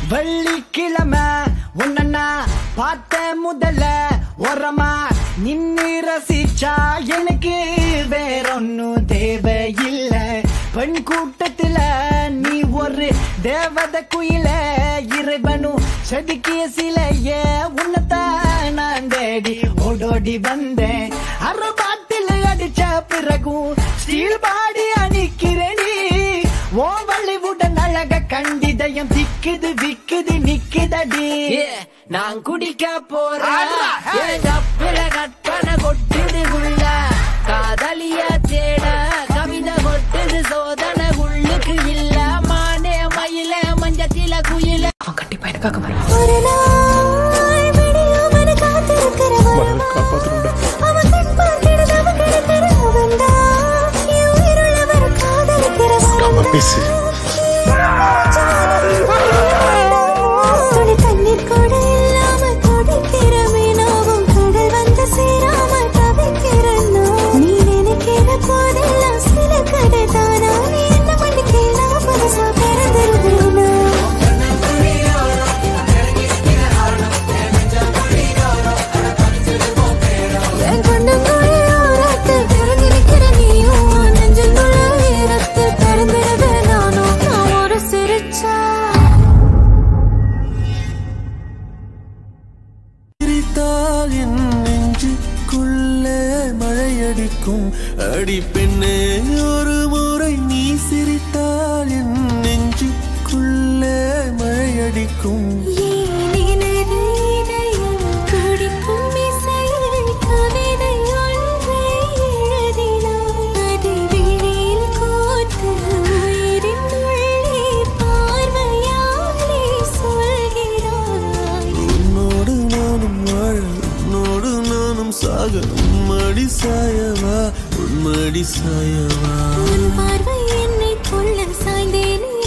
வெள்ளிக்கிழமை உன்னா பார்த்த முதல்ல ஓரமா நின்னு ரசிச்சா எனக்கு வேறொன்னும் தேவையில்ல பெண் கூட்டத்துல நீ ஒரு தேவத குயில இறைவனும் செதுக்கிய சிலைய உன்னத்தான் நான் தேடி ஓடோடி வந்தேன் அரபாத்தில் அடிச்ச பிறகும் ஸ்டீல் பாடி அணிக்கிறேனி ஓ வள்ளிவுடன் அழக கண்டிதயம் திக்குது விக்குது நிக்குதடி நான் குடிக்க போறேன் என் கப்பில கற்பனை கொட்டுது உள்ள காதலிய தேட கவிதை கொட்டுது சோதனை உள்ளுக்கு இல்ல மானே மயில மஞ்சத்தில குயில அவன் கண்டிப்பா எனக்காக வருவான் ஒரு நாள் விடியாமல் காத்திருக்கிறவன் அவன் கண் பார்த்திடுது அவன் கிடைக்கிற அவன்தான் என் உயிருள்ளவர் காதலிக்கிறவன் பேசு துளி தண்ணீர் கூட இல்லாம துடிக்கிற மீனாவும் கடல் வந்து சேராம தவிக்கிறேன் நான். நீ நினைக்கிற போதெல்லாம் சில கதை தானா நீ என்ன பண்ணிக்கலாம் புதுசா பிறந்திருவேனா என் கண்ணுக்குள்ள ஓரத்தில் திறந்து நிக்கிற நீயும் உன் நெஞ்சுக்குள்ள ஈரத்தில் பிறந்திடவே நானும் நான் ஒரு சிரிச்சா சிரித்தால் என் நெஞ்சுக்குள்ளே மழையடிக்கும் அடி பெண்ணே ஒரு முறை நீ சிரித்தால் என் நெஞ்சுக்குள்ளே மழையடிக்கும் உன்னோடு நானும் வாழ உன்னோடு நானும் சாக உம்மடி சாயவா உன்மடி சாயவா பார்வை என்னை கொள்ள சாய்ந்தேனே